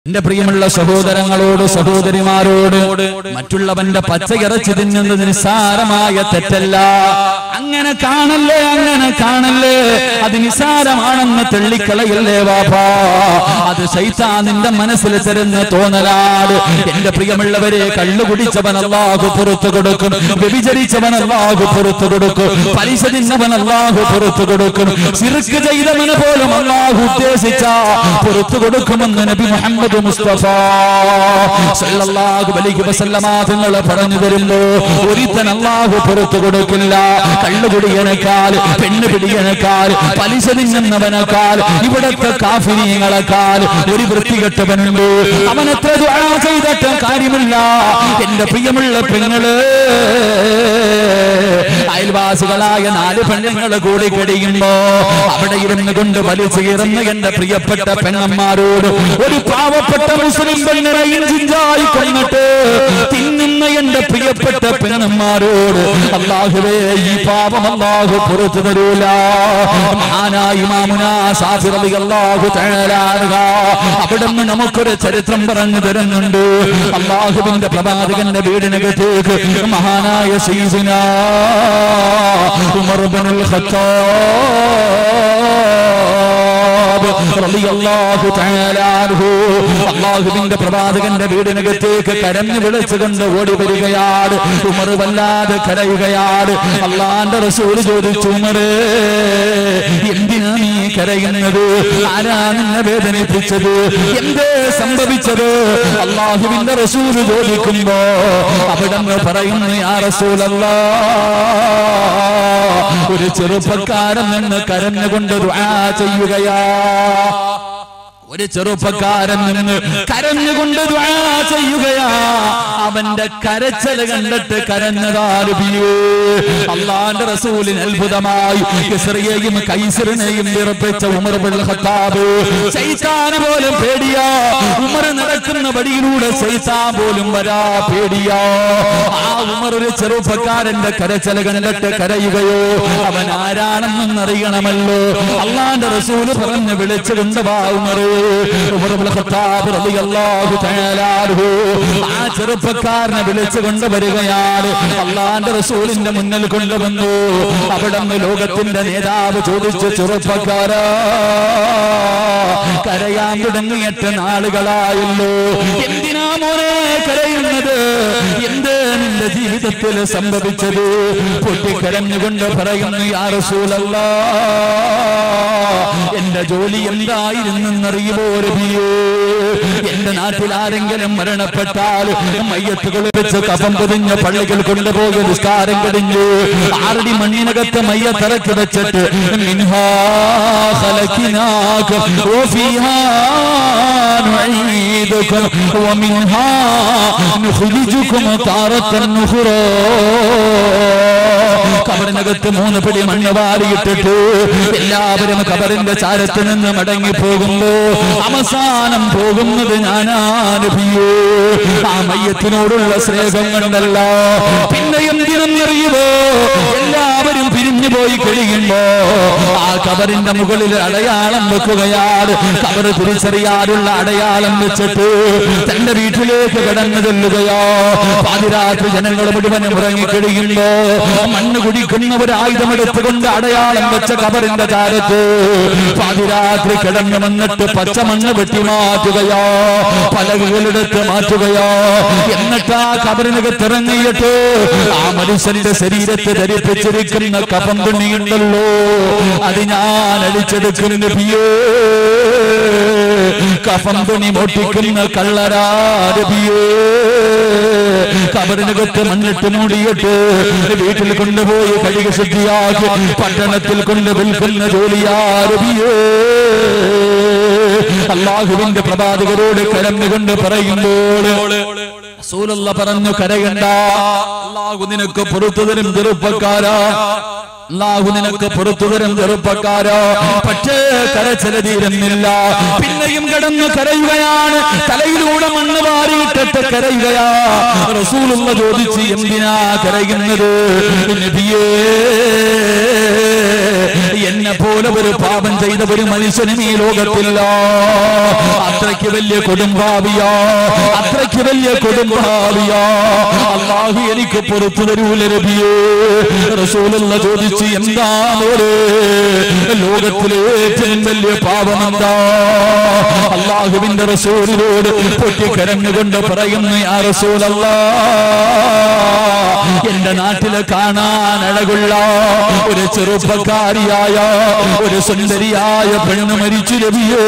എന്റെ പ്രിയമുള്ള സഹോദരങ്ങളോട് സഹോദരിമാരോട് മറ്റുള്ളവന്റെ പച്ചയിറച്ചി തിന്നുന്നത് നിസ്സാരമായ തെറ്റല്ല അങ്ങനെ കാണല്ലേ അങ്ങനെ കാണല്ലേ അത് നിസ്സാരമാണെന്ന് തെള്ളിക്കളയല്ലേ വാപ്പാ അത് ശൈത്താനിന്റെ മനസ്സിൽ തരുന്ന തോന്നലാണ് എന്റെ പ്രിയമുള്ളവരെ കള്ളു കുടിച്ചവൻ അല്ലാഹു പുറത്തു കൊടുക്കും വ്യഭിചരിച്ചവൻ അല്ലാഹു പുറത്തു കൊടുക്കും പലിശ തിന്നവൻ അല്ലാഹു പുറത്തു കൊടുക്കും സിറുക്ക് ചെയ്തവന് പോലും അല്ലാഹു ഉദ്ദേശിച്ച പുറത്തു കൊടുക്കുമെന്ന് നബി മുഹമ്മദ് മുസ്തഫ സല്ലല്ലാഹു അലൈഹി വസല്ലമ തങ്ങൾ പറഞ്ഞു തരുന്നു ഒരുത്തൻ അല്ലാഹു പുറത്തു കൊടുക്കില്ല കള്ളുകുടിയനേക്കാൾ പെണ്ണ് പിടിയനേക്കാൾ പലിശ തിന്നുന്നവനേക്കാൾ ഇവിടത്തെ കാഫിനിയങ്ങളെക്കാൾ ഒരു വൃത്തികെട്ടവനുണ്ട് അവൻ എത്ര ദുആ ചെയ്തിട്ടും കാര്യമില്ല എന്റെ പ്രിയമുള്ള പെങ്ങള് അയൽവാസികളായ നാല് പെണ്ണുങ്ങൾ കൂടി കഴിയുമ്പോ അവിടെ ഇരുന്ന് കൊണ്ട് വലിച്ചു കീറുന്ന എന്റെ പ്രിയപ്പെട്ട പെണ്ണന്മാരോട് ഒരു പാവപ്പെട്ട മുസ്ലിം പെണ്ണിനെ ഇഞ്ചിഞ്ചായി കൊന്നിട്ട് തിന്നുന്ന എന്റെ പ്രിയപ്പെട്ട പെണ്ണന്മാരോട് അള്ളാഹുവേ ഈ പാപം അള്ളാഹു പുറത്തു തരൂല മഹാനായി മാമുനാ സാഫിറലി അള്ളാഹു തേരാറുക അവിടെ നിന്ന് നമുക്കൊരു ചരിത്രം പറഞ്ഞു തരുന്നുണ്ട് അള്ളാഹുവിന്റെ പ്രവാചകന്റെ വീടിനകത്തേക്ക് മഹാനായ സീസിന ഉമർ ബിനുൽ ഖത്താബ് റളിയല്ലാഹു തആല അൻഹു അള്ളാഹുവിന്റെ പ്രവാചകന്റെ വീടിനകത്തേക്ക് കരഞ്ഞു വിളിച്ചുകൊണ്ട് ഓടി വരികയാണ് ഉമർ വല്ലാതെ കരയുകയാണ് അള്ളാന്റെ റസൂൽ ചോദിച്ചു ഉമറേ എന്തിനാ നീ കരയുന്നത് ആരാ നിന്നെ വേദനിപ്പിച്ചത് എന്തേ സംഭവിച്ചത് അള്ളാഹുവിന്റെ റസൂൽ ചോദിക്കുമ്പോ അവിടെ നിന്ന് പറയുന്നു യാ റസൂലല്ലാ ഒരു ചെറുപ്പക്കാരൻ നിന്ന് കരഞ്ഞുകൊണ്ട് ദുആ ചെയ്യുകയാ ഒരു ചെറുപ്പക്കാരൻ നിന്ന് കരഞ്ഞുകൊണ്ട് ദുആ ചെയ്യുകയാ അവന്റെ കരച്ചൽ കണ്ടിട്ട് കരഞ്ഞതാലുപിയേ അള്ളാന്റെ റസൂലിന് അത്ഭുതമായി കിസ്രയെയും കൈസറിനെയും വിറപ്പിച്ച ഉമർ ബിൻ ഖത്താബ് ശൈത്താന് പോലും പേടിയാ ഉമർ നടക്കുന്ന വഴിയിലൂടെ ശൈത്താൻ പോലും വരാ പേടിയാ ആ ഉമർ ഒരു ചെറുപ്പക്കാരന്റെ കരച്ചൽ കണ്ടിട്ട് കരയുകയോ അവൻ ആരാണെന്നും അറിയണമല്ലോ അള്ളാന്റെ റസൂല് പറഞ്ഞ് വിളിച്ചുകൊണ്ട് വാ ഉമർ ഉമർ ബിൻ ഖത്താബ് റളിയല്ലാഹു തആല അൻഹു ആ ചെറുപ്പക്കാരനെ വിളിച്ചുകൊണ്ട് വരികയാണ് അള്ളാന്റെ റസൂലിന്റെ മുന്നിൽ കൊണ്ടുവന്നു അവിടെ നിന്ന് ലോകത്തിന്റെ നേതാവ് ചോദിച്ചു ചെറുപ്പക്കാരാ കരയാൻ തുടങ്ങിയിട്ട് നാളുകളായല്ലോ എന്തിനാ മോനെ കരയുന്നത് എന്ത് നിന്റെ ജീവിതത്തിൽ സംഭവിച്ചത് പൊട്ടിക്കരഞ്ഞുകൊണ്ട് പറയുന്നു യാ റസൂലല്ലാ എന്റെ ജോലി എന്തായിരുന്നെന്നറിയുമോ രബിയേ എന്റെ നാട്ടിൽ ആരെങ്കിലും മരണപ്പെട്ടാൽ മയ്യത്തുകൾ വെച്ച് കഫം പൊതിഞ്ഞ പള്ളികൾ കൊണ്ടുപോയി നിസ്കാരം കഴിഞ്ഞു ആറടി മണ്ണിനകത്ത് മയ്യത്തിറക്കി വെച്ചിട്ട് മിൻഹാ ഖലഖിനാകും വഫീഹാ നുഈദുകും വമിൻഹാ നുഖ്രിജുകും താറത്തൻ നുഖ്റാ കബറിനകത്ത് മൂന്ന് പിടി മണ്ണ് വാരിയിട്ടിട്ട് എല്ലാവരും കബറിന്റെ ചാരത്ത് നിന്ന് മടങ്ങി പോകുമ്പോ അവസാനം പോകുന്നത് ഞാനാനുഭിയോ ആ മയ്യത്തിനോടുള്ള സ്നേഹം കണ്ടല്ല പിന്നെ എന്തിനെന്നറിയുമോ എല്ലാവരും പിരിഞ്ഞു പോയി കഴിയുമ്പോ ആ കബറിന്റെ മുകളിൽ അടയാളം വെക്കുകയാണ് കബർ തിരിച്ചറിയാനുള്ള അടയാളം വെച്ചിട്ട് തന്റെ വീട്ടിലേക്ക് കടന്നു ചെല്ലുകയോ പാതിരാത്രി ജനങ്ങൾ മുഴുവനും ഉറങ്ങിക്കഴിയുമ്പോ മണ്ണ് കുടിക്കുന്ന ഒരു ആയുധമെടുത്തുകൊണ്ട് അടയാളം വെച്ച കബറിന്റെ ചാരത്ത് പാതിരാത്രി കിടന്നു വന്നിട്ട് പച്ചമണ്ണ് വെട്ടി മാറ്റുകയോ പലകുകളെടുത്ത് മാറ്റുകയോ എന്നിട്ട് ആ കബറിനകത്ത് ഇറങ്ങിയിട്ട് ആ മനുഷ്യന്റെ ശരീരത്തെ ധരിപ്പിച്ചിരിക്കുന്ന കപം തുണിയുണ്ടല്ലോ അത് ഞാൻ അടിച്ചെടുക്കും നബിയേ കഫം തുണി മോട്ടിക്കുന്ന കള്ളരാരബിയേ കബറിനകത്ത് മണ്ണിട്ട് മൂടിയിട്ട് വീട്ടിൽ കൊണ്ടുപോയി കഴുകി ശുദ്ധിയാക്കി പട്ടണത്തിൽ കൊണ്ട് വിൽക്കുന്ന ജോലിയാരബിയേ അള്ളാഹുവിന്റെ പ്രവാചകരോട് കരഞ്ഞുകൊണ്ട് പറയുമ്പോൾ റസൂലുള്ള പറഞ്ഞു കരയണ്ട അള്ളാഹു നിനക്ക് പുറത്തു തരും ചെറുപ്പക്കാരാ അള്ളാഹു നിനക്ക് പുറത്തു തരും ചെറുപ്പക്കാരോ പക്ഷേ കരച്ചില തീരുന്നില്ല പിന്നെയും കിടന്ന് കരയുകയാണ് തലയിലൂടെ മണ്ണ് വാരിയിട്ടിട്ട് കരയുകയാ റസൂലുള്ള ചോദിച്ച് എന്തിനാ കരയുന്നത് നബിയേ എന്നെ പോലെ ഒരു പാപം ചെയ്ത ഒരു മനുഷ്യനും ഈ ലോകത്തില്ല അത്രയ്ക്ക് വലിയ കൊടുംഭാവിയോ അത്രയ്ക്ക് വലിയ കൊടുംഭാവിയോ അള്ളാഹു എനിക്ക് പുറത്തു തരൂല നബിയേ റസൂലുള്ള ചോദിച്ചു എന്താ മോരെ ലോകത്തിലെ ഏറ്റവും വലിയ പാപം എന്താ അള്ളാഹുവിന്റെ റസൂലിനോട് പൊട്ടിക്കരഞ്ഞുകൊണ്ട് പറയുന്നു ആ റസൂലല്ല എന്റെ നാട്ടില് കാണാൻ അഴകുള്ള ഒരു ചെറുപ്പക്കാരിയായ ഒരു സുന്ദരിയായ പെണ്ണ് മരിച്ചു രവിയേ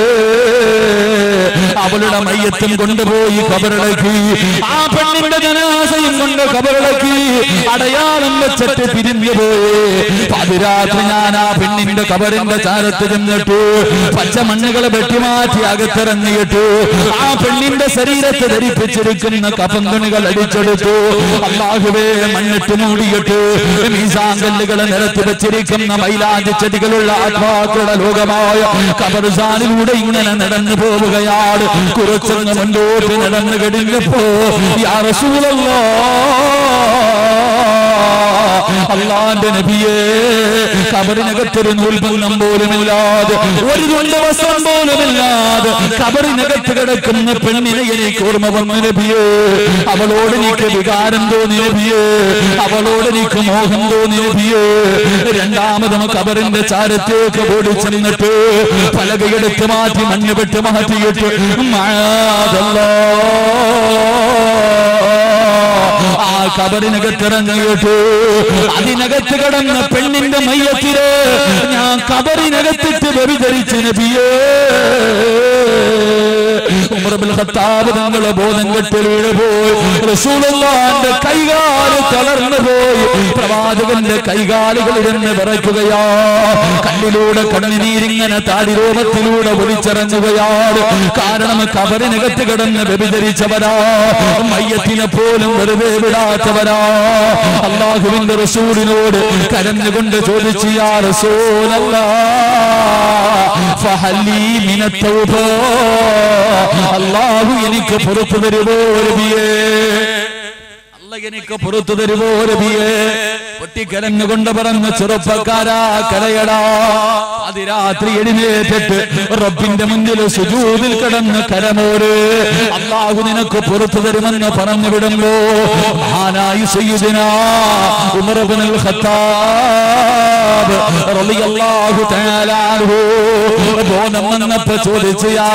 അവളുടെ മയ്യത്തും കൊണ്ടുപോയി കബറടക്കി ആ പെണ്ണിന്റെ ജനാശയും കൊണ്ട് കബറടക്കി അടയാളം വെച്ചിട്ട് പിരിഞ്ഞു പോയി പതിരാത്രി ഞാൻ ആ പെണ്ണിന്റെ കബറിന്റെ ചാരത്ത് ചെന്നിട്ടു പച്ചമണ്ണുകളെ വെട്ടിമാറ്റി അകത്തിറങ്ങിയിട്ടു ആ പെണ്ണിന്റെ ശരീരത്തെ ധരിപ്പിച്ചിരിക്കുന്ന കപങ്കണികൾ അടിച്ചെടുത്തു അള്ളാഹുവേ മണ്ണിട്ട് മൂടിയിട്ട് മീസാങ്കല്ലുകളെ നിരത്തി വെച്ചിരിക്കുന്ന മൈലാഞ്ചി ചെടികളുള്ള ആത്മാക്കളുടെ ലോകമായ കബർസാനിലൂടെ ഇങ്ങനെ നടന്നു പോവുകയാണ് കുറച്ചങ്ങ് മുന്നോട്ട് നടന്നു കഴിഞ്ഞപ്പോ യാ റസൂലല്ലാ അള്ളാന്റെ നബിയെ കബറിനകത്തൊരു നൂൽബന്ധം പോലുമില്ലാതെ ഒരു കൊണ്ട് വസ്ത്രം പോലുമില്ലാതെ കബറിനകത്ത് കിടക്കുന്ന പെണ്ണിനെ എനിക്ക് ഓർമ്മ വന്നു നബിയെ അവളോട് എനിക്ക് വികാരം തോന്നി നബിയെ അവളോട് എനിക്ക് മോഹം തോന്നി നബിയെ രണ്ടാമതും കബറിന്റെ ചാരത്തേക്ക് ഓടി ചെന്നിട്ട് പലകയെടുത്ത് മാറ്റി മണ്ണ് വെട്ട് മാറ്റിയിട്ട് മാതല്ലോ ആ കബറിനകത്ത് ഇറങ്ങിയിട്ട് അതിനകത്ത് കിടന്ന പെണ്ണിന്റെ മയ്യത്തില് ഞാൻ കബറിനകത്തിട്ട് വ്യഭിചരിച്ച് നബിയേ ഉമർബിൽ ഖത്താബ് തങ്ങളെ ബോധം കെട്ട് വീണ് പോയി റസൂലുള്ളാന്റെ കൈകാല് തളർന്നു പോയി പ്രവാചകന്റെ കൈകാലുകൾ ഇരുന്ന് വിറയ്ക്കുകയാ കണ്ണിലൂടെ കണ്ണുനീരിങ്ങനെ താടിരോമത്തിലൂടെ ഒലിച്ചിറങ്ങുകയാണ് കാരണം കബറിനകത്ത് കിടന്ന് വ്യഭിചരിച്ചവരാ മയ്യത്തിനെ പോലും വെറുതെ വിടാത്തവരാ അള്ളാഹുവിന്റെ റസൂലിനോട് കരഞ്ഞുകൊണ്ട് ചോദിച്ചു യാ റസൂലല്ലാ ഫഹലി മിനത്തൗബ അള്ളാഹു എനിക്ക് പുറത്തു തരുമോ നബിയേ അല്ല എനിക്ക് പുറത്തു തരുമോ നബിയേ പൊട്ടിക്കരഞ്ഞുകൊണ്ട് പറഞ്ഞ ചെറുപ്പക്കാരാ കരയടാ അതിരാത്രി എഴുന്നേറ്റിട്ട് റബ്ബിന്റെ മുന്നിൽ സുജൂതിൽ കിടന്ന് കരമോര് അള്ളാഹു നിനക്ക് പുറത്തു തരുമെന്ന് പറഞ്ഞു വിടുമ്പോ മഹാനായി സയ്യിദിന ഉമർ ഇബ്നുൽ ഖത്താബ് റളിയല്ലാഹു തആല അൻഹു ബോധം വന്നപ്പോ ചോദിച്ചു യാ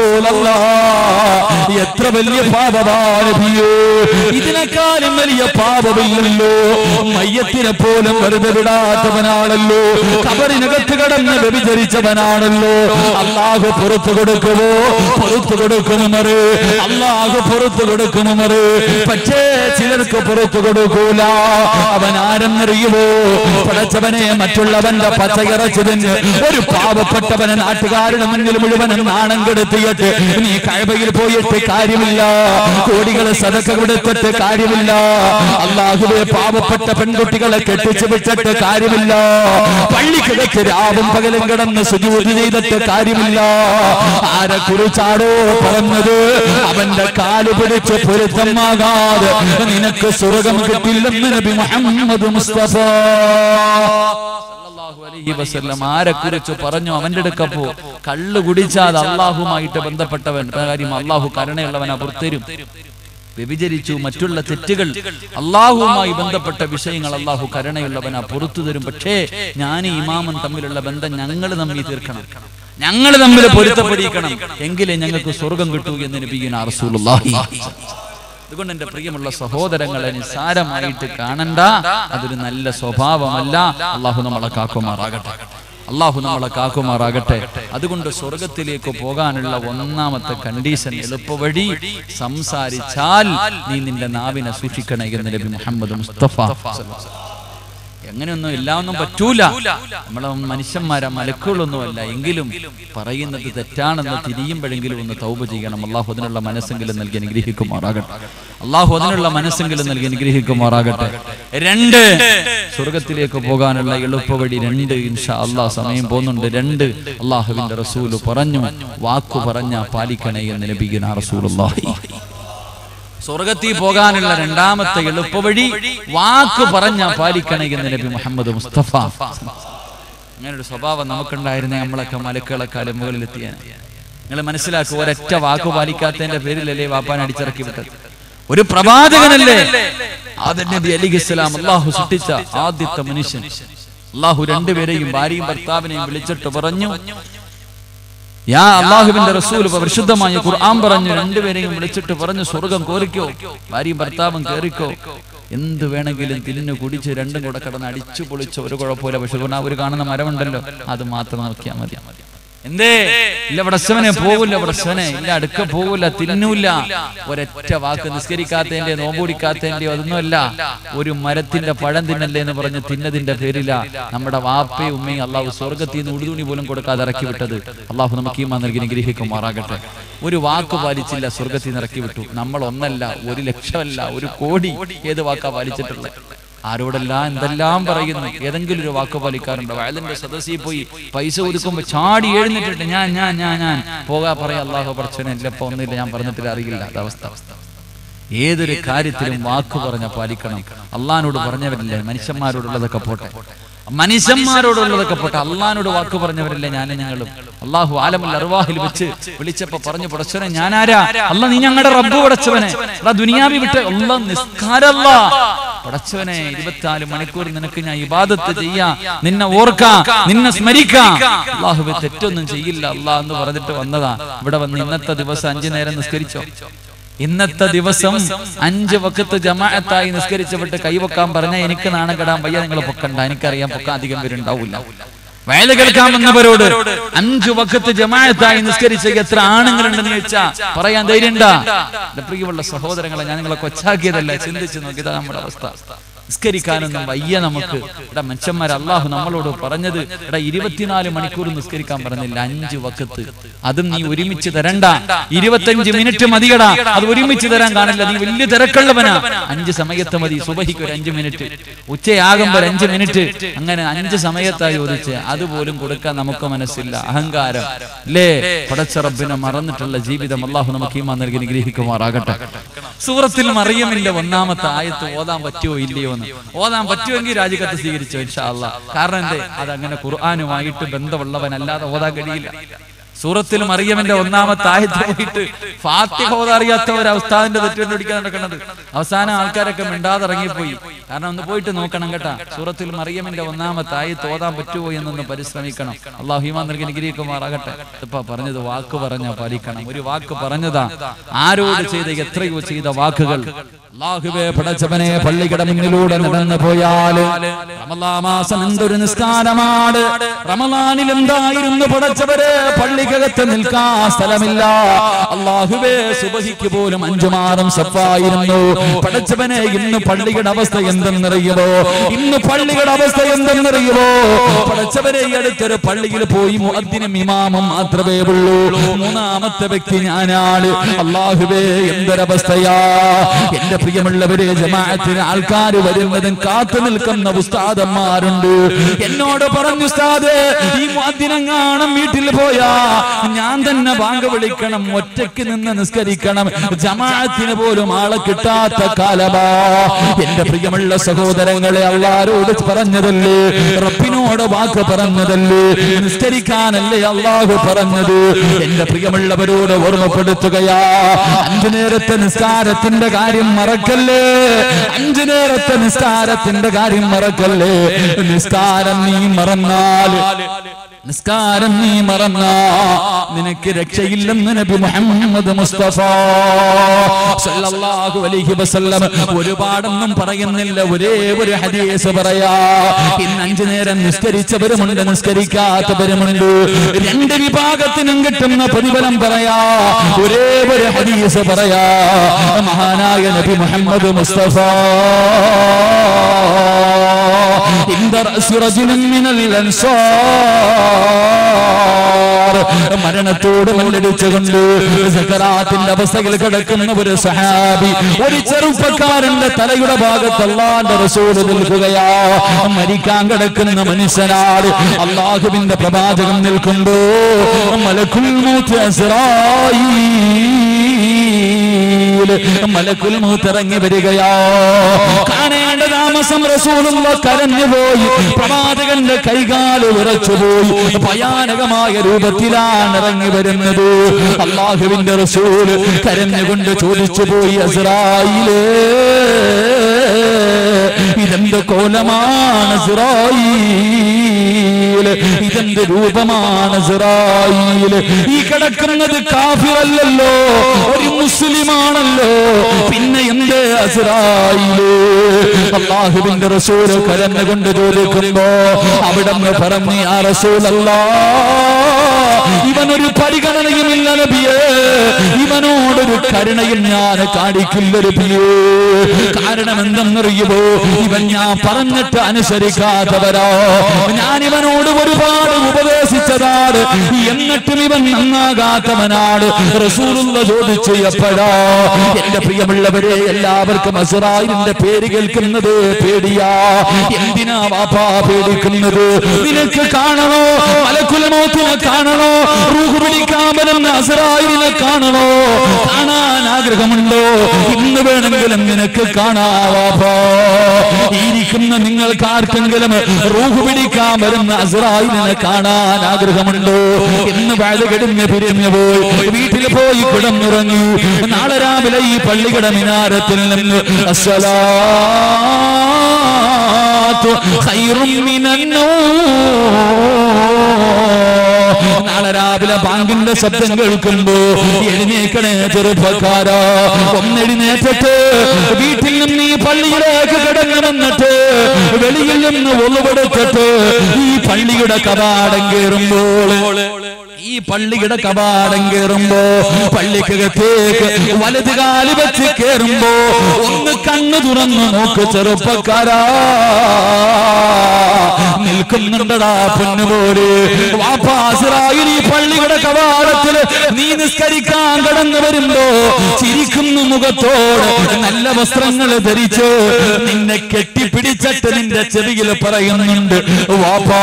റസൂലല്ലാഹ് എത്ര വലിയ പാപമാണ് നബിയേ ഇതിനേക്കാളും വലിയ പാപമില്ലല്ലോ മയ്യത്തിനെ പോലും വെറുതെ വിടാത്തവനാണല്ലോ കബറിനകത്ത് കടന്ന് വ്യഭിചരിച്ചവനാണല്ലോ അള്ളാഹു പുറത്തു കൊടുക്കുമോ പുറത്തു കൊടുക്കുമറ് അള്ളാഹു പുറത്തു കൊടുക്കുമറ് പക്ഷേ ചിലർക്ക് പുറത്തു കൊടുക്കൂല അവൻ ആരെന്നറിയുമോ പടച്ചവനെ മറ്റുള്ളവന്റെ പച്ചയിറച്ചതിന് ഒരു പാവപ്പെട്ടവനെ നാട്ടുകാരുടെ മുന്നിൽ മുഴുവനും നാണം കെടുത്തിയിട്ട് നീ കഴവയിൽ പോയിട്ട് കാര്യമില്ല കോടികളെ സതക്ക കൊടുത്തിട്ട് കാര്യമില്ല അള്ളാഹുവെ പാവപ്പെട്ട പെൺകുട്ടികളെ കെട്ടിച്ചു വെച്ചിട്ട് കാര്യമില്ല പള്ളിക്കിടക്ക് രാവും പകലും കിടന്ന് സുജൂതി ചെയ്തിട്ട് കാര്യമില്ല ആരെ കുറിച്ചാടോ പറഞ്ഞത് അവന്റെ കാല് പിടിച്ച് പൊരുത്തമാകാതെ നിനക്ക് സ്വർഗം കിട്ടില്ലെന്ന് നബി മുഹമ്മദ് മുസ്തഫ സല്ലല്ലാഹു അലൈഹി വസല്ലം ആരെ കുറിച്ച് പറഞ്ഞു അവന്റെ അടുക്കപ്പോ കള്ള് കുടിച്ചാൽ അള്ളാഹുമായിട്ട് ബന്ധപ്പെട്ടവൻ കാര്യം അള്ളാഹു കരുണയുള്ളവൻ പുറത്തരും വ്യഭിചരിച്ചു മറ്റുള്ള തെറ്റുകൾ അള്ളാഹുവുമായി ബന്ധപ്പെട്ട വിഷയങ്ങൾ അള്ളാഹു കരുണയുള്ളവനാ പുറത്തു തരും പക്ഷേ ഞാൻ ഇമാമൻ തമ്മിലുള്ള ബന്ധം ഞങ്ങൾ തമ്മിൽ തീർക്കണം ഞങ്ങൾ തമ്മിൽ പൊരുത്തപ്പെടിക്കണം എങ്കിലേ ഞങ്ങൾക്ക് സ്വർഗം കിട്ടൂ എന്ന് നബിയുന റസൂലുള്ളാഹി അതുകൊണ്ട് എന്റെ പ്രിയമുള്ള സഹോദരങ്ങളെ നിസാരമായിട്ട് കാണണ്ട അതൊരു നല്ല സ്വഭാവമല്ല അള്ളാഹു നമ്മളെ കാക്കുമാറാകട്ടെ അള്ളാഹു നമ്മളെ കാക്കുമാറാകട്ടെ അതുകൊണ്ട് സ്വർഗത്തിലേക്ക് പോകാനുള്ള ഒന്നാമത്തെ കണ്ടീഷൻ എളുപ്പവഴി സംസാരിച്ചാൽ നീ നിന്റെ നാവിനെ സൂക്ഷിക്കണേ എന്ന് നബി മുഹമ്മദ് മുസ്തഫ എങ്ങനെയൊന്നും എല്ലാം ഒന്നും പറ്റൂല നമ്മളെ മനുഷ്യന്മാരാ മലക്കുകളൊന്നുമല്ല എങ്കിലും പറയുന്നത് തെറ്റാണെന്ന് തിരിയുമ്പോഴെങ്കിലും ഒന്ന് തൗബ ചെയ്യണം അള്ളാഹു അതിനുള്ള മനസ്സെങ്കിലും നൽകി അനുഗ്രഹിക്കുമാറാകട്ടെ അള്ളാഹു അതിനുള്ള മനസ്സെങ്കിലും നൽകി അനുഗ്രഹിക്കുമാറാകട്ടെ രണ്ട് സ്വർഗത്തിലേക്ക് പോകാനുള്ള എളുപ്പവഴി രണ്ട് ഇൻഷാ അള്ളാഹ് സമയം പോകുന്നുണ്ട് രണ്ട് അള്ളാഹുവിന്റെ റസൂല് പറഞ്ഞു വാക്കു പറഞ്ഞ പാലിക്കണേ എന്ന് നബിഗിന റസൂലുള്ളാഹി സ്വർഗത്തിൽ പോകാനുള്ള രണ്ടാമത്തെ എളുപ്പവഴി വാക്ക് പറഞ്ഞ പാലിക്കണേ എന്ന് നബി മുഹമ്മദ് മുസ്തഫ അങ്ങനെ ഒരു സ്വഭാവം നമുക്കുണ്ടായിരുന്നേ നമ്മളൊക്കെ മലക്കുകളെക്കാളും മുകളിലെത്തിയാൻ നിങ്ങൾ മനസ്സിലാക്കുക ഒരൊറ്റ വാക്ക് പാലിക്കാത്തതിന്റെ പേരിലല്ലേ വാപ്പാൻ അടിച്ചിറക്കി വിട്ടത് ഒരു പ്രവാചകനല്ലേ ആദം നബി അലി ഇസ്ലാം അള്ളാഹു സൃഷ്ടിച്ച ആദ്യത്തെ മനുഷ്യൻ അള്ളാഹു രണ്ടുപേരെയും ഭാര്യയും ഭർത്താവിനെയും വിളിച്ചിട്ട് പറഞ്ഞു യാ അള്ളാഹുവിന്റെ റസൂൽ പരിശുദ്ധമായ ഖുർആൻ പറഞ്ഞു രണ്ടുപേരെയും വിളിച്ചിട്ട് പറഞ്ഞു സ്വർഗം കോരിക്കോ ഭാര്യയും ഭർത്താവും കേറിക്കോ എന്ത് വേണമെങ്കിലും തിരിഞ്ഞു കുടിച്ച് രണ്ടും കൂടെ കിടന്ന് അടിച്ചു പൊളിച്ച് ഒരു കുഴപ്പമില്ല പക്ഷെ ആ ഒരു കാണുന്ന മരമുണ്ടല്ലോ അത് മാത്രം നോക്കിയാൽ മതി എന്തേ ഇല്ല പടച്ചവനെ പോവില്ല പടച്ചവനെ ഇല്ല അടുക്ക പോവില്ല തിന്നൂല ഒരൊറ്റ വാക്ക് നിസ്കരിക്കാത്തതിന്റെ നോമ്പൂടിക്കാത്തതിന്റെയോ അതൊന്നുമല്ല ഒരു മരത്തിന്റെ പഴം തിന്നല്ലേ എന്ന് പറഞ്ഞ് തിന്നതിന്റെ പേരില നമ്മുടെ വാപ്പയും ഉമ്മയും അള്ളാഹു സ്വർഗത്തിൽ നിന്ന് ഉടുതുണി പോലും കൊടുക്കാതെ ഇറക്കി വിട്ടത് അള്ളാഹു നമുക്ക് ഈ നൽകി നിഗ്രഹിക്കുമാറാകട്ടെ ഒരു വാക്ക് പാലിച്ചില്ല സ്വർഗത്തിൽ നിന്ന് ഇറക്കി വിട്ടു നമ്മൾ ഒന്നല്ല ഒരു ലക്ഷമല്ല ഒരു കോടി ഏത് വാക്കാ പാലിച്ചിട്ടുള്ളത് ആരോടെല്ലാം എന്തെല്ലാം പറയുന്നു ഏതെങ്കിലും ഒരു വാക്ക് പാലിക്കാറുണ്ടോ വയലിന്റെ സദസ്സിൽ പോയി പൈസ ഒതുക്കുമ്പോ ചാടി എഴുന്നിട്ടിട്ട് ഞാൻ ഞാൻ ഞാൻ ഞാൻ പോകാ പറയാ അള്ളാഹു പറച്ചവനില്ല ഇപ്പൊ ഒന്നുമില്ല ഞാൻ പറഞ്ഞിട്ടില്ല അറിയില്ല അതവസ്ഥ ഏതൊരു കാര്യത്തിലും വാക്ക് പറഞ്ഞ പാലിക്കണം അള്ളഹാനോട് പറഞ്ഞവരില്ലേ മനുഷ്യന്മാരോടുള്ളതൊക്കെ പോട്ടെ മനുഷ്യന്മാരോടുള്ളതൊക്കെ പോട്ടെ അള്ളഹാനോട് വാക്ക് പറഞ്ഞവരില്ലേ ഞാനും ഞങ്ങളും അള്ളാഹു ആലമുൽ അർവാഹിൽ വെച്ച് വിളിച്ചപ്പോ പറഞ്ഞു പടച്ചവനെ ഞാനാരാ അല്ല നീ ഞങ്ങളുടെ റബ്ബ് പടച്ചവനെ എടാ ദുനിയാവി വിട്ട് അല്ല നിസ്കാരല്ല പടച്ചവനെ ഇരുപത്തിനാല് മണിക്കൂർ നിനക്ക് ഞാൻ ഇബാദത്ത് ചെയ്യാ നിന്നെ ഓർക്കാ നിന്നെ സ്മരിക്കാം അള്ളാഹുബെ തെറ്റൊന്നും ചെയ്യില്ല അള്ളാഹ് എന്ന് പറഞ്ഞിട്ട് വന്നതാ ഇവിടെ വന്ന് ഇന്നത്തെ ദിവസം അഞ്ചു നേരം നിസ്കരിച്ചോ ഇന്നത്തെ ദിവസം അഞ്ച് വക്കത്ത് ജമാഅത്തായി നിസ്കരിച്ചവിട്ട് കൈവക്കാൻ പറഞ്ഞ എനിക്ക് നാണം കെടാൻ വയ്യ നിങ്ങൾ പൊക്കണ്ട എനിക്കറിയാം പൊക്കാൻ അധികം പേരുണ്ടാവില്ല വയല് കേൾക്കാൻ വന്നവരോട് അഞ്ചു വക്കത്ത് ജമാഅത്തായി നിസ്കരിച്ച എത്ര ആണുങ്ങളുണ്ടെന്ന് ചോദിച്ചാ പറയാൻ ധൈര്യണ്ടാ എന്റെ പ്രിയമുള്ള സഹോദരങ്ങളെ ഞാൻ നിങ്ങളെ കൊച്ചാക്കിയതല്ല ചിന്തിച്ചു നോക്കിയതാ നമ്മുടെ അവസ്ഥ നിസ്കരിക്കാനൊന്നും വയ്യ നമുക്ക് ഇവിടെ മനുഷ്യന്മാർ അള്ളാഹു നമ്മളോട് പറഞ്ഞത് ഇവിടെ ഇരുപത്തിനാല് മണിക്കൂർ നിസ്കരിക്കാൻ പറഞ്ഞില്ല അഞ്ചു വക്കത്ത് അതും നീ ഒരുമിച്ച് തരണ്ട ഇരുപത്തഞ്ച് മിനിറ്റ് മതിയടാ അത് ഒരുമിച്ച് തരാൻ കാണില്ല നീ വലിയ തിരക്കുള്ളവനാ അഞ്ച് സമയത്ത് മതി സുബഹിക്ക് ഒരു അഞ്ച് മിനിറ്റ് ഉച്ചയാകുമ്പോ ഒരു അഞ്ച് മിനിറ്റ് അങ്ങനെ അഞ്ച് സമയത്തായി ചോദിച്ച് അതുപോലും കൊടുക്കാൻ നമുക്ക് മനസ്സില്ല അഹങ്കാരം അല്ലേ പടച്ചറബിനെ മറന്നിട്ടുള്ള ജീവിതം അള്ളാഹു നമുക്ക് ഈ നൽകി നിഗ്രഹിക്കുമാറാകട്ടെ സൂറത്തിൽ മറിയമിന്റെ ഒന്നാമത്തെ ആയത്ത് ഓതാൻ പറ്റുമോ ഇല്ലയോ എന്ന് ഓതാൻ പറ്റുമെങ്കിൽ രാജിക്കത്ത് സ്വീകരിച്ചു ഇൻഷാ അള്ളാഹ് കാരണം എന്തേ അതങ്ങനെ ഖുർആാനുമായിട്ട് ബന്ധമുള്ളവനല്ലാതെ ഓതാൻ കഴിയില്ല സൂറത്തിൽ മറിയമിന്റെ ഒന്നാമത്തെ ആയത്ത് പോയിട്ട് ഫാത്തിഹ ഓതാ അറിയാത്ത ഒരു ഉസ്താദിന്റെ തെറ്റ് കണ്ടുപിടിക്കാൻ നടക്കുന്നത് അവസാനം ആൾക്കാരൊക്കെ മിണ്ടാതെ ഇറങ്ങിപ്പോയി കാരണം ഒന്ന് പോയിട്ട് നോക്കണം കേട്ടാ സൂറത്തിൽ മറിയമിന്റെ ഒന്നാമത്തെ ആയത്ത് ഓതാൻ പറ്റുമോ എന്നൊന്ന് പരിശ്രമിക്കണം അള്ളാഹു ഹിമാൻ നൽകി നിഗ്രഹിക്കുമാറാകട്ടെ ഇപ്പൊ പറഞ്ഞത് വാക്ക് പറഞ്ഞ പാലിക്കണം ഒരു വാക്ക് പറഞ്ഞതാ ആരോട് ചെയ്ത എത്രയോ ചെയ്ത വാക്കുകൾ അള്ളാഹുവേ പടച്ചവനെ പള്ളിയുടെ മുന്നിലൂടെ നടന്നു പോയാല് റമലാ മാസം എന്തൊരു നിസ്കാരമാണ് റമലാനിൽ എന്തായിരുന്നു പടച്ചവരെ പള്ളിക്കകത്ത് നിൽക്കാൻ സ്ഥലമില്ല അള്ളാഹുവേ സുബഹിക്ക് പോലും അഞ്ചുമാറും സഫായിരുന്നു പടച്ചവനെ ഇന്ന് പള്ളിയുടെ അവസ്ഥ എന്തെന്നറിയുമോ ഇന്ന് പള്ളിയുടെ അവസ്ഥ എന്തെന്നറിയുമോ പടച്ചവനെ ഈ അടുത്തൊരു പള്ളിയിൽ പോയി മുഅദ്ദിനും ഇമാമും മാത്രമേ ഉള്ളൂ മൂന്നാമത്തെ വ്യക്തി ഞാനാണ് അള്ളാഹുവേ എന്തൊരവസ്ഥയാ എന്റെ പ്രിയമുള്ളവരെ ജമാഅത്തിന് ആൾക്കാർ വരുന്നതും കാത്തു നിൽക്കുന്ന ഉസ്താദന്മാരുണ്ട് എന്നോട് പറഞ്ഞു ഉസ്താദ് ഈ മുഅദ്ദിനെങ്ങാണം വീട്ടിൽ പോയാ ഞാൻ തന്നെ ബാങ്ക് വിളിക്കണം ഒറ്റയ്ക്ക് നിന്ന് നിസ്കരിക്കണം ജമാഅത്തിന് പോലും ആളെ കിട്ടാത്ത കാലമാ എന്റെ പ്രിയമുള്ള സഹോദരങ്ങളെ അള്ളാരോട് പറഞ്ഞതല്ലേ റബ്ബിനോട് വാക്ക് പറഞ്ഞതല്ലേ നിസ്കരിക്കാനല്ലേ അള്ളാഹു പറഞ്ഞത് എന്റെ പ്രിയമുള്ളവരോട് ഓർമ്മപ്പെടുത്തുകയാ അഞ്ചു നേരത്തെ നിസ്കാരത്തിന്റെ കാര്യം മറക്കല്ലേ അഞ്ചു നേരത്തെ നിസ്കാരത്തിന്റെ കാര്യം മറക്കല്ലേ നിസ്കാരം നീ മറന്നാൽ നിസ്കാരം നീ മറന്ന നിനക്ക് രക്ഷയില്ലെന്ന് നബി മുഹമ്മദ് മുസ്തഫ സല്ലല്ലാഹു അലൈഹി വസല്ലം ഒരുപാടൊന്നും പറയുന്നില്ല ഒരേ ഒരു ഹദീസ് പറയാ ഇന്ന് അഞ്ചു നേരം നിസ്കരിച്ചവരുമുണ്ട് നിസ്കരിക്കാത്തവരുമുണ്ട് രണ്ട് വിഭാഗത്തിനും കിട്ടുന്ന പ്രതിഫലം പറയാ ഒരേ ഒരു ഹദീസ് പറയാ മഹാനായ നബി മുഹമ്മദ് മുസ്തഫ عند رأس رجل من الأنصار മരണത്തോട് മല്ലടിച്ചുകൊണ്ട് സക്കറാത്തിന്റെ അവസ്ഥയിൽ കിടക്കുന്ന ഒരു സഹാബി ഒരു ചെറുപ്പക്കാരന്റെ തലയുടെ ഭാഗത്ത് അള്ളാന്റെ റസൂല് നിൽക്കുകയാ മരിക്കാൻ കിടക്കുന്ന മനുഷ്യനാട് അള്ളാഹുവിന്റെ പ്രവാചകം നിൽക്കുമ്പോ മലക്കുൽ മൂത്ത് അസ്രായീൽ മലക്കുൽ മൂത്തിറങ്ങി വരികയാ കാണേണ്ട താമസം റസൂലുള്ള കരഞ്ഞുപോയി പ്രവാചകന്റെ കൈകാല് വിറച്ചുപോയി ഭയാനകമായ രൂപത്തിലാണ് ഇറങ്ങി വരുന്നത് അള്ളാഹുവിന്റെ റസൂല് കരഞ്ഞുകൊണ്ട് ചോദിച്ചു പോയി അസ്രായിലേ ഇതെന്ത് കോലമാണ് സിറായില് ഇതെന്ത് രൂപമാണ് സിറായില് ഈ കിടക്കുന്നത് കാഫിറല്ലല്ലോ ഒരു മുസ്ലിമാണല്ലോ പിന്നെ എന്ത് അസിറായില് അള്ളാഹുവിന്റെ റസൂല് കരഞ്ഞുകൊണ്ട് ചോദിക്കുമ്പോ അവിടെ പറഞ്ഞു ആ റസൂലല്ലാ ഇവനൊരു പരിഗണനയുമില്ല നബിയേ ഇവനോടൊരു കരുണയും ഞാൻ കാണിക്കില്ല നബിയേ കാരണം എന്തെന്നറിയുമോ ഇവൻ ഞാൻ പറഞ്ഞിട്ട് അനുസരിക്കാത്തവരോ ഞാൻ ഇവനോട് ഒരുപാട് ഉപദേശിച്ചതാണ് എന്നിട്ടും ഇവൻ നന്നാകാത്തവനാണ് റസൂലുള്ള ചോദിച്ചു എപ്പോഴാ എന്റെ പ്രിയമുള്ളവരെ എല്ലാവർക്കും അസുറായിന്റെ പേര് കേൾക്കുന്നത് പേടിയാ എന്തിനാ വാപ്പാ പേടിക്കുന്നത് നിനക്ക് കാണണോ മലക്കുലമോത്തിനെ കാണണോ റൂഹ് പിടിക്കാൻ വരുന്ന അസറായിനെ കാണണോ കാണാൻ ആഗ്രഹമുണ്ടോ ഇന്ന് വേണമെങ്കിലും നിനക്ക് കാണാവാപ്പോ ഇരിക്കുന്ന നിങ്ങൾക്ക് ആർക്കെങ്കിലും റൂഹ് പിടിക്കാൻ വരുന്ന അസറായിനെ കാണാൻ ആഗ്രഹമുണ്ടോ ഇന്ന് വാഴ കിടന്ന് പിരിഞ്ഞു പോയി വീട്ടിൽ പോയി കിടന്നുറങ്ങി നാളെ രാവിലെ ഈ പള്ളിയുടെ മിനാരത്തിൽ നിന്ന് അസ്സലാത്തു ഖൈറും മിനന്നൂം നാളെ രാവിലെ ബാങ്കിന്റെ ശബ്ദം കേൾക്കുമ്പോ എഴുന്നേക്കണേ ചെറുപ്പക്കാരോ ഒന്നെഴുന്നേറ്റിട്ട് വീട്ടിൽ നിന്ന് ഈ പള്ളിയിലേക്ക് കിടന്നു വന്നിട്ട് വെളിയിൽ നിന്ന് ഒളിവെടുത്തിട്ട് ഈ പള്ളിയുടെ കവാടം കയറുമ്പോൾ ഈ പള്ളിയുടെ കവാടം കയറുമ്പോ പള്ളിക്കകത്തേക്ക് വലത് കാല് വെച്ച് കയറുമ്പോ ഒന്ന് കണ്ണു തുറന്നു നോക്ക് ചെറുപ്പക്കാരാ നിൽക്കുന്നുണ്ടടാ പൊന്നുപോലെ വാപ്പാസിറായി ഈ പള്ളിയുടെ കവാടത്തില് നീ നിസ്കരിക്കാൻ കടന്നു വരുമ്പോ ചിരിക്കുന്നു മുഖത്തോട് നല്ല വസ്ത്രങ്ങൾ ധരിച്ച് നിന്നെ കെട്ടിപ്പിടിച്ചിട്ട് നിന്റെ ചെവിയിൽ പറയുന്നുണ്ട് വാപ്പാ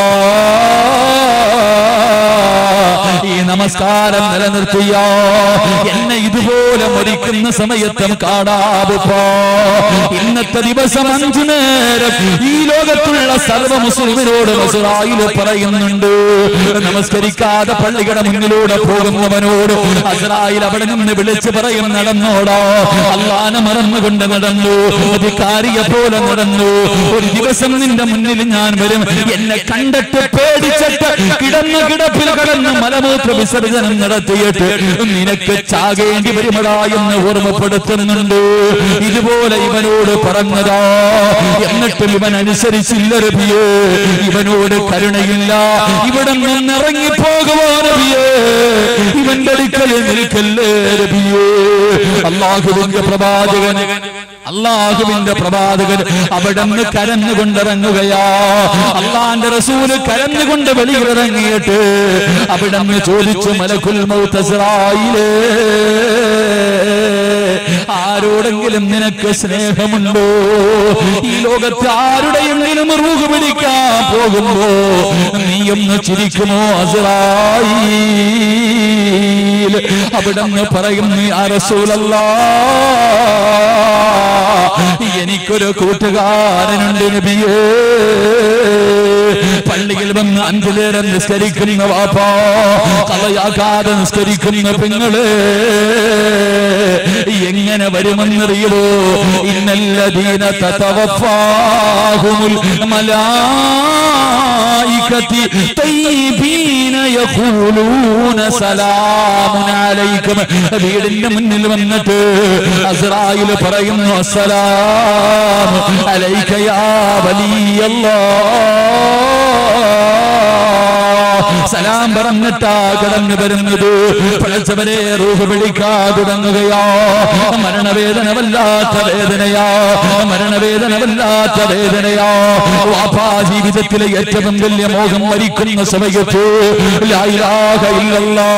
ഈ നമസ്കാരം നിലനിർത്തിയോ എന്നെ ഇതുപോലെ മരിക്കുന്ന സമയത്തും കാണാവുപ്പോ ഇന്നത്തെ ദിവസം അഞ്ചു നേരം ഈ ലോകത്തുള്ള സർവ്വ മുസ്ലിമിനോട് മസുറായിൽ പറയുന്നുണ്ട് നമസ്കരിക്കാതെ പള്ളിയുടെ മുന്നിലൂടെ പോകുന്നവനോട് അസറായിൽ അവിടെ നിന്ന് വിളിച്ചു പറയും നടന്നോടോ അള്ളാനെ മറന്നുകൊണ്ട് നടന്നു അധികാരിയെ പോലെ നടന്നു ഒരു ദിവസം നിന്റെ മുന്നിൽ ഞാൻ വരും എന്നെ കണ്ടിട്ട് പേടിച്ചിട്ട് കിടന്ന കിടപ്പിൽ കടന്ന് മലമൂത്ര വിസർജനം നടത്തിയിട്ട് നിനക്ക് ചാകേണ്ടി വരുമടാ എന്ന് ഓർമ്മപ്പെടുത്തുന്നുണ്ട് ഇതുപോലെ ഇവനോട് പറഞ്ഞതാ എന്നിട്ടും ഇവൻ അനുസരിച്ചില്ല രബിയേ ഇവനോട് കരുണയില്ല ഇവിടെ നിന്ന് ഇറങ്ങി പോകുമോ രബിയേ ഇവന്റെ അടുക്കൽ നിൽക്കല്ലേ രബിയേ അള്ളാഹുവിന്റെ പ്രവാചകൻ അള്ളാഹുവിന്റെ പ്രവാചകൻ അവിടെ നിന്ന് കരഞ്ഞുകൊണ്ടിറങ്ങുകയാ അള്ളാന്റെ റസൂല് കരഞ്ഞുകൊണ്ട് വെളിയിലിറങ്ങിയിട്ട് അവിടെ നിന്ന് ചോദിച്ചു മലക്കുൽ മൗത്തസറായിലേ ആരോടെങ്കിലും നിനക്ക് സ്നേഹമുണ്ടോ ഈ ലോകത്ത് ആരുടെയെങ്കിലും റൂഹ് പിടിക്കാൻ പോകുമ്പോ നീയൊന്ന് ചിരിക്കുമോ അസറായി അവിടെ നിന്ന് പറയുന്നു ആ റസൂലല്ലാ എനിക്കൊരു കൂട്ടുകാരനുണ്ട് നബിയേ പള്ളിയിൽ വന്ന് അഞ്ചു നേരം നിസ്കരിക്കുന്ന വാപ്പാ കളയാക്കാതെ നിസ്കരിക്കുന്ന പെങ്ങള് എങ്ങനെ വരുമെന്നറിയുമോ ഇന്നല്ലദീന തതവഫാഹുമുൽ മലായികത്തി തയ്യിബീന യഖൂലൂന സലാമുൻ അലൈക്കും വീടിന്റെ മുന്നിൽ വന്നിട്ട് അസ്രായിൽ പറയുന്നു അസ്സലാം അലൈക യാ വലിയല്ലാഹ് സലാം പറഞ്ഞിട്ടാ കടന്നു വരുന്നത് പഴച്ചവരെ റൂഹ് പിടിക്കാ തുടങ്ങുകയോ മരണവേദന വല്ലാത്ത വേദനയാ മരണവേദന വല്ലാത്ത വേദനയാ വാപ്പാ ജീവിതത്തിലെ ഏറ്റവും വലിയ മോഹം മരിക്കുന്ന സമയത്ത് ലാ ഇലാഹ ഇല്ലല്ലാ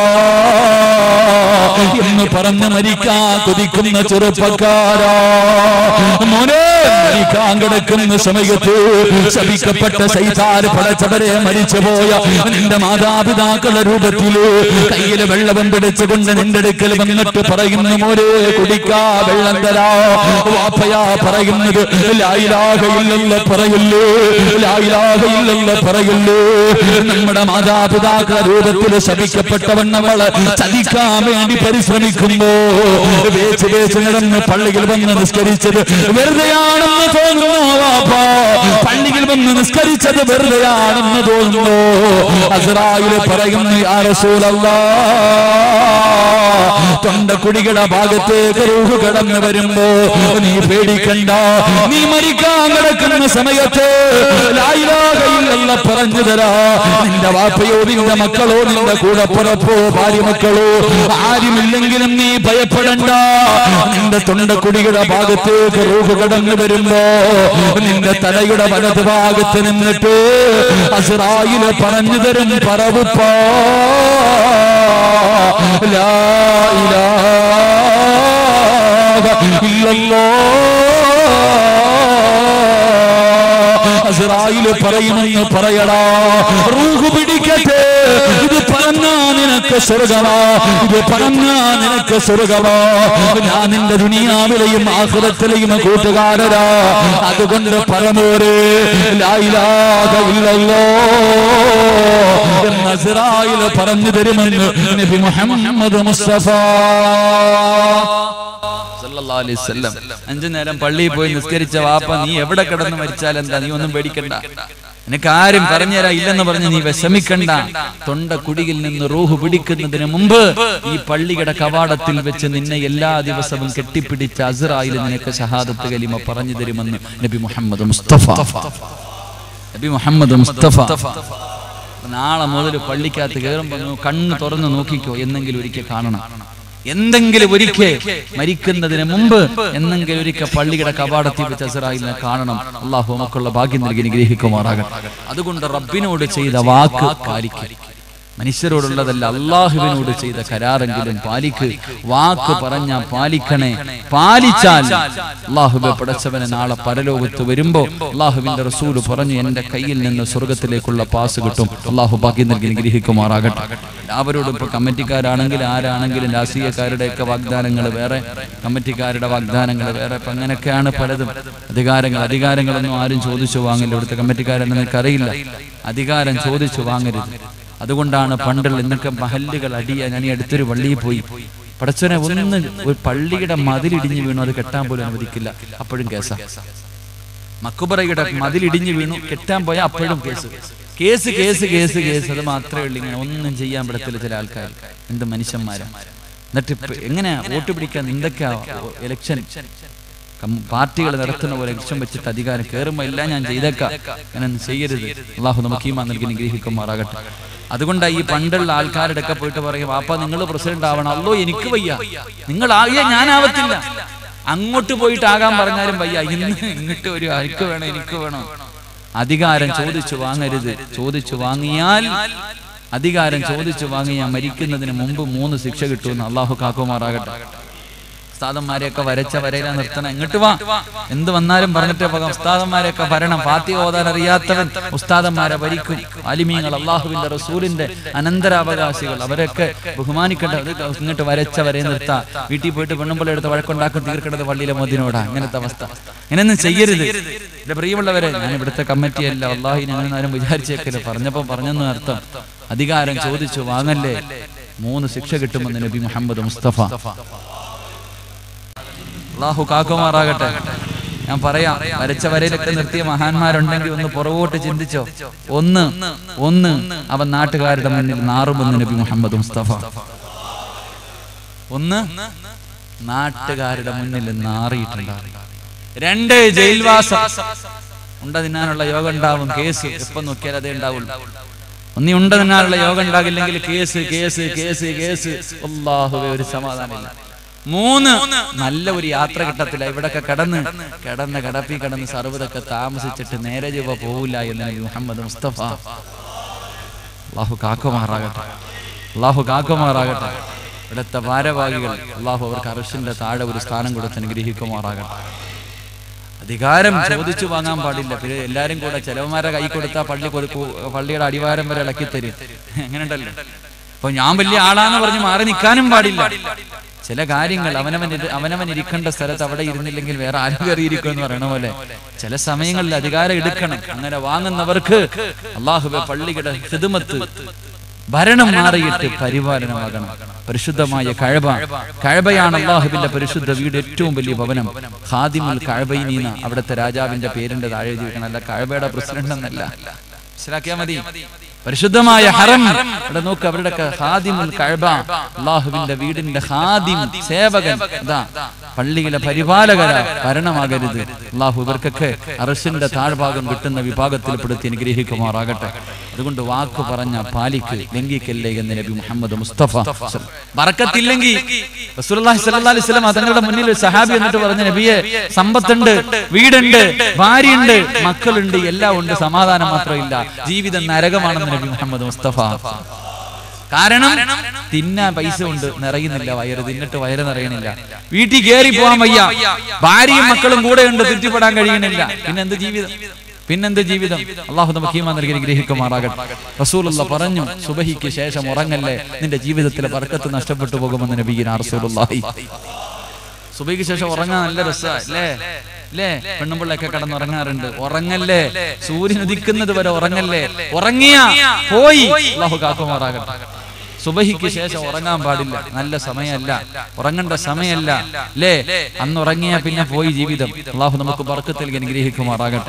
എന്ന് പറഞ്ഞ് മരിക്കാൻ കൊതിക്കുന്ന ചെറുപ്പക്കാരാ മോനെ മരിക്കാൻ കിടക്കുന്ന സമയത്ത് ശപിക്കപ്പെട്ട സൈതാര് പടച്ചവരെ മരിച്ചുപോയ നിന്റെ മാതാപിതാക്കളുടെ രൂപത്തില് കയ്യില് വെള്ളം പിടിച്ചുകൊണ്ട് നിന്റെ അടുക്കൽ വന്നിട്ട് പറയുന്നു മോരെ കുടിക്കാ വെള്ളം തരാ വാപ്പയാ പറയുന്നത് ലായിലാകയില്ലെന്ന് പറയില്ലേ ലായിലാകയില്ലെന്ന് പറയില്ലേ നമ്മുടെ മാതാപിതാക്കളുടെ രൂപത്തിൽ ശപിക്കപ്പെട്ടവൻ നമ്മളെ ചതിക്കാൻ വേണ്ടി പരിശ്രമിക്കുമ്പോ വേച്ച് വേച്ച് നടന്ന് പള്ളിയിൽ വന്ന് നിസ്കരിച്ചത് വെറുതെയാണെന്ന് തോന്നുന്നു വാപ്പാ പള്ളിയിൽ വന്ന് നിസ്കരിച്ചത് വെറുതെയാണെന്ന് തോന്നുന്നു അസറായില് പറയുന്നു യാ റസൂലല്ലാ തൊണ്ടക്കുടികളുടെ ഭാഗത്തേക്ക് റൂഹ് കടന്നു വരുമ്പോ നീ പേടിക്കണ്ട നീ മരിക്കാൻ കിടക്കുന്ന സമയത്ത് ലായിലാകയില്ല പറഞ്ഞു തരാ നിന്റെ വാപ്പയോ നിന്റെ മക്കളോ നിന്റെ കൂടെ പുറപ്പോ ഭാര്യ മക്കളോ ആരുമില്ലെങ്കിലും നീ ഭയപ്പെടണ്ട നിന്റെ തൊണ്ടക്കുടികളുടെ ഭാഗത്തേക്ക് റൂഹ് കടന്നു വരുമ്പോ നിന്റെ തലയുടെ വലത് ഭാഗത്ത് നിന്നിട്ട് അസറായില് പറഞ്ഞു തരും പറവുപ്പോ لا إله إلا الله അസ്രായില് പറയുമെന്ന് പറയടാ റൂഹ് പിടിക്കട്ടെ ഇത് പറഞ്ഞാ നിനക്ക് സ്വർഗമാ ഇത് പറഞ്ഞാ നിനക്ക് സ്വർഗമാ ഞാൻ നിന്റെ ദുനിയാവിലെയും ആഹ്റത്തിലെയും കൂട്ടുകാരരാ അതുകൊണ്ട് പറഞ്ഞോരെ ലായിലാക ഇല്ലല്ലോ എന്ന് അസ്രായില് പറഞ്ഞു തരുമെന്ന് നബി മുഹമ്മദ് മുസ്തഫ സല്ലല്ലാഹു അലൈഹി വസല്ലം അഞ്ചു നേരം പള്ളിയിൽ പോയി നിസ്കരിച്ച വാപ്പ നീ എവിടെ കിടന്ന് മരിച്ചാൽ എന്താ നീ ഒന്നും പേടിക്കണ്ട നിനക്ക് ആരും പറഞ്ഞുതരാ ഇല്ലെന്ന് പറഞ്ഞ് നീ വിഷമിക്കണ്ട തൊണ്ട കുടിയിൽ നിന്ന് റൂഹ് പിടിക്കുന്നതിന് മുമ്പ് ഈ പള്ളിയുടെ കവാടത്തിൽ വെച്ച് നിന്നെ എല്ലാ ദിവസവും കെട്ടിപ്പിടിച്ച അസ്രായിൽ നിനക്ക് ഷഹാദത്ത് കലിമ പറഞ്ഞു തരുമെന്ന് നബി മുഹമ്മദ് മുസ്തഫ നബി മുഹമ്മദ് മുസ്തഫ നാളെ മുതൽ പള്ളിക്കകത്ത് കയറുമ്പോ നീ കണ്ണ് തുറന്ന് നോക്കിക്കോ എന്നെങ്കിലും ഒരിക്കൽ കാണണം എന്തെങ്കിലും ഒരിക്കൽ മരിക്കുന്നതിന് മുമ്പ് എന്തെങ്കിലും ഒരിക്കൽ പള്ളിയുടെ കവാടത്തിൽ വെച്ച് അസറായിലിനെ കാണണം അള്ളാഹു നമുക്കുള്ള ഭാഗ്യം നൽകി അനുഗ്രഹിക്കുമാറാകട്ടെ അതുകൊണ്ട് റബ്ബിനോട് ചെയ്ത വാക്ക് പാലിക്കും മനുഷ്യരോടുള്ളതല്ല അള്ളാഹുവിനോട് ചെയ്ത കരാറെങ്കിലും പാലിക്ക് വാക്ക് പറഞ്ഞ പാലിക്കണേ പാലിച്ചാൽ അള്ളാഹുബെ പടച്ചവനെ നാളെ പരലോകത്ത് വരുമ്പോ അള്ളാഹുവിന്റെ റസൂല് പറഞ്ഞു എന്റെ കയ്യിൽ നിന്ന് സ്വർഗത്തിലേക്കുള്ള പാസ് കിട്ടും അള്ളാഹു ബാക്കി നൽകി ഗ്രഹിക്കുമാറാകട്ടെ എല്ലാവരോടും ഇപ്പൊ കമ്മിറ്റിക്കാരാണെങ്കിലും ആരാണെങ്കിലും രാഷ്ട്രീയക്കാരുടെ ഒക്കെ വാഗ്ദാനങ്ങൾ വേറെ കമ്മിറ്റിക്കാരുടെ വാഗ്ദാനങ്ങൾ വേറെ ഇപ്പൊ അങ്ങനെയൊക്കെയാണ് പലതും അധികാരങ്ങൾ അധികാരങ്ങളൊന്നും ആരും ചോദിച്ചു വാങ്ങില്ല ഇവിടുത്തെ കമ്മിറ്റിക്കാരെന്ന് എനിക്കറിയില്ല അധികാരം ചോദിച്ചു വാങ്ങരുത് അതുകൊണ്ടാണ് പണ്ടുള്ള ഇന്നൊക്കെ മഹല്ലുകൾ അടിയ ഞാൻ ഈ അടുത്തൊരു പള്ളിയിൽ പോയി പടച്ചനെ ഒന്ന് ഒരു പള്ളിയുടെ മതിലിടിഞ്ഞു വീണു അത് കെട്ടാൻ പോലും അനുവദിക്കില്ല അപ്പോഴും കേസാ മക്കുബറയുടെ മതിലിടിഞ്ഞു വീണു കെട്ടാൻ പോയാൽ അപ്പോഴും case case case case case അത് മാത്രമേ ഉള്ളൂ ഇങ്ങനെ ഒന്നും ചെയ്യാൻ പറ്റത്തില്ല ചില ആൾക്കാർ എന്ത് മനുഷ്യന്മാരാ എന്നിട്ട് ഇപ്പൊ എങ്ങനെയാ വോട്ട് പിടിക്കാൻ എന്തൊക്കെയാ ഇലക്ഷൻ പാർട്ടികൾ നടത്തുന്ന പോലെ ലക്ഷ്യം വെച്ചിട്ട് അധികാരം കയറുമ്പോ എല്ലാം ഞാൻ ചെയ്തേക്കാം അങ്ങനെ ചെയ്യരുത് അള്ളാഹു നമുക്ക് ഈ നൽകി നിഗ്രഹിക്കുമാറാകട്ടെ അതുകൊണ്ടാണ് ഈ പണ്ടുള്ള ആൾക്കാരുടെ ഒക്കെ പോയിട്ട് പറയും വാപ്പ നിങ്ങൾ പ്രസിഡന്റ് ആവണം അല്ലോ എനിക്ക് വയ്യ നിങ്ങൾ ആകിയ ഞാനാവത്തില്ല അങ്ങോട്ട് പോയിട്ട് ആകാൻ പറഞ്ഞാലും വയ്യ ഇന്ന് ഇങ്ങോട്ട് ഒരു എനിക്ക് വേണം എനിക്ക് വേണം അധികാരം ചോദിച്ചു വാങ്ങരുത് ചോദിച്ചു വാങ്ങിയാൽ അധികാരം ചോദിച്ചു വാങ്ങിയാൽ മരിക്കുന്നതിന് മുമ്പ് മൂന്ന് ശിക്ഷ കിട്ടുമെന്ന് അള്ളാഹു കാക്കുമാറാകട്ടെ ഉസ്താദന്മാരെയൊക്കെ വരച്ച വരയില നിർത്തണം ഇങ്ങോട്ട് വാ എന്ത് വന്നാലും പറഞ്ഞിട്ട് പോകാം ഉസ്താദന്മാരെയൊക്കെ വരണം ഫാത്തി ഓതാൻ അറിയാത്തവൻ ഉസ്താദന്മാരെ ഭരിക്കും അലിമീങ്ങൾ അള്ളാഹുവിന്റെ റസൂലിന്റെ അനന്തരാവകാശികൾ അവരൊക്കെ ബഹുമാനിക്കേണ്ട അത് ഇങ്ങോട്ട് വരച്ച വരെ നിർത്താം വീട്ടിൽ പോയിട്ട് പെണ്ണുമ്പോൾ എടുത്ത് വഴക്കുണ്ടാക്കും തീർക്കേണ്ടത് പള്ളിയിലെ മതിനോടാ അങ്ങനത്തെ അവസ്ഥ ഇങ്ങനെയൊന്നും ചെയ്യരുത് എന്റെ പ്രിയമുള്ളവരെ ഞാൻ ഇവിടുത്തെ കമ്മിറ്റിയല്ല അള്ളാഹി ഞങ്ങൾ ആരും വിചാരിച്ചേക്കില്ല പറഞ്ഞപ്പോ പറഞ്ഞെന്ന് അർത്ഥം അധികാരം ചോദിച്ചു വാങ്ങല്ലേ മൂന്ന് ശിക്ഷ കിട്ടുമെന്ന് നബി മുഹമ്മദ് മുസ്തഫ അള്ളാഹു കാക്കുമാറാകട്ടെ ഞാൻ പറയാം വരച്ച വരയിലൊക്കെ നിർത്തിയ മഹാന്മാരുണ്ടെങ്കിൽ ഒന്ന് പുറകോട്ട് ചിന്തിച്ചോ ഒന്ന് ഒന്ന് അവൻ നാട്ടുകാരുടെ മുന്നിൽ നാറുമെന്ന് നബി മുഹമ്മദ് മുസ്തഫ ഒന്ന് നാട്ടുകാരുടെ മുന്നിൽ നാറിയിട്ടുണ്ടാകും രണ്ട് ജയിൽവാസം ഉണ്ട തിന്നാനുള്ള യോഗം ഉണ്ടാവും കേസ് എപ്പം നോക്കിയാൽ അതേ ഉണ്ടാവുള്ളൂ ഒന്നി ഉണ്ടെന്നാലുള്ള യോഗം ഉണ്ടാകില്ലെങ്കിൽ കേസ് കേസ് കേസ് കേസ് അള്ളാഹുവേ ഒരു സമാധാനമില്ല മൂന്ന് നല്ല ഒരു യാത്ര കിട്ടത്തില്ല ഇവിടൊക്കെ കടന്ന് കിടന്ന് കിടപ്പി കിടന്ന് സർവ്വതൊക്കെ താമസിച്ചിട്ട് നേരെ ചൊവ്വ പോവില്ല എന്ന് നബി മുഹമ്മദ് മുസ്തഫ അള്ളാഹു കാക്കുമാറാകട്ടെ അള്ളാഹു കാക്കുമാറാകട്ടെ ഇവിടുത്തെ ഭാരവാഹികൾ അള്ളാഹു അവർക്ക് അർഷിന്റെ താഴെ ഒരു സ്ഥാനം കൊടുത്ത് അനുഗ്രഹിക്കുമാറാകട്ടെ അധികാരം ചോദിച്ചു വാങ്ങാൻ പാടില്ല പിന്നെ എല്ലാരും കൂടെ ചെലവന്മാരെ കൈ കൊടുത്താൽ പള്ളി കൊടുക്കൂ പള്ളിയുടെ അടിവാരം വരെ ഇളക്കി തരും എങ്ങനെയുണ്ടല്ലോ അപ്പൊ ഞാൻ വലിയ ആളാന്ന് പറഞ്ഞ് മാറി നിൽക്കാനും പാടില്ല ചില കാര്യങ്ങൾ അവനവൻ ഇരി- അവനവൻ ഇരിക്കേണ്ട സ്ഥലത്ത് അവിടെ ഇരുന്നില്ലെങ്കിൽ വേറെ ആരും കയറിയിരിക്കും എന്ന് പറയണ പോലെ ചില സമയങ്ങളിൽ അധികാരം എടുക്കണം അങ്ങനെ വാങ്ങുന്നവർക്ക് അള്ളാഹുബെ പള്ളിയുടെ ഹിദുമത്ത് ഭരണം മാറിയിട്ട് പരിപാലനമാകണം പരിശുദ്ധമായ കഴബ കഴബയാണ് അള്ളാഹുവിന്റെ പരിശുദ്ധ വീട് ഏറ്റവും വലിയ ഭവനം ഖാദിമുൽ കഴബൈനീന അവിടുത്തെ രാജാവിന്റെ പേരിന്റെ താഴെ ജീവിക്കണം അല്ല കഴബയുടെ പ്രസിഡന്റ് എന്നല്ല മനസ്സിലാക്കിയാ മതി പരിശുദ്ധമായ ഹറം ഇവിടെ നോക്ക് അവരുടെ ഖാദിമുൽ കഴബ അള്ളാഹുവിന്റെ വീടിന്റെ ഖാദിം സേവകൻ അതാ പള്ളിയിലെ പരിപാലകര ഭരണമാകരുത് അള്ളാഹു ഇവർക്കൊക്കെ അറസിന്റെ താഴ്ഭാഗം കിട്ടുന്ന വിഭാഗത്തിൽ പെടുത്തി അനുഗ്രഹിക്കുമാറാകട്ടെ അതുകൊണ്ട് വാക്ക് പറഞ്ഞ പാലിക്ക് ലംഘിക്കല്ലേ എന്ന് നബി മുഹമ്മദ് മുസ്തഫ ബറക്കത്തില്ലെങ്കിൽ റസൂലുള്ളാഹി സ്വല്ലല്ലാഹി അലൈഹി വസല്ലം തങ്ങളുടെ മുന്നിൽ ഒരു സഹാബി എന്നിട്ട് പറഞ്ഞ നബിയെ സമ്പത്തുണ്ട് വീടുണ്ട് ഭാര്യയുണ്ട് മക്കളുണ്ട് എല്ലാം ഉണ്ട് സമാധാനം മാത്രമില്ല ജീവിതം നരകമാണെന്ന് നബി മുഹമ്മദ് മുസ്തഫ കാരണം തിന്നാൻ പൈസ ഉണ്ട് നിറയുന്നില്ല വയറ് തിന്നിട്ട് വയറ് നിറയണില്ല വീട്ടിൽ കയറി പോകാൻ വയ്യ ഭാര്യയും മക്കളും കൂടെ ഉണ്ട് തൃപ്തിപ്പെടാൻ കഴിയണില്ല പിന്നെന്ത് ജീവിതം പിന്നെന്ത് ജീവിതം അള്ളാഹു നമുക്ക് ഈമാൻ നൽകി അനുഗ്രഹിക്കുമാറാകട്ടെ റസൂലുള്ള പറഞ്ഞു സുബഹിക്ക് ശേഷം ഉറങ്ങല്ലേ നിന്റെ ജീവിതത്തിലെ വർക്കത്ത് നഷ്ടപ്പെട്ടു പോകുമെന്ന് നബീന റസൂലുള്ളാഹി സുബഹിക്ക് ശേഷം ഉറങ്ങാൻ നല്ല രസാ അല്ലേ അല്ലേ പെണ്ണുമ്പിള്ളൊക്കെ കിടന്നുറങ്ങാറുണ്ട് ഉറങ്ങല്ലേ സൂര്യൻ ഉദിക്കുന്നത് വരെ ഉറങ്ങല്ലേ ഉറങ്ങിയ പോയി അള്ളാഹു കാക്കുമാറാകട്ടെ സുബഹിക്ക് ശേഷം ഉറങ്ങാൻ പാടില്ല നല്ല സമയമല്ല ഉറങ്ങേണ്ട സമയമല്ല അല്ലേ അന്ന് ഉറങ്ങിയ പിന്നെ പോയി ജീവിതം അള്ളാഹു നമുക്ക് ബർക്കത്തിൽ അനുഗ്രഹിക്കുമാറാകട്ടെ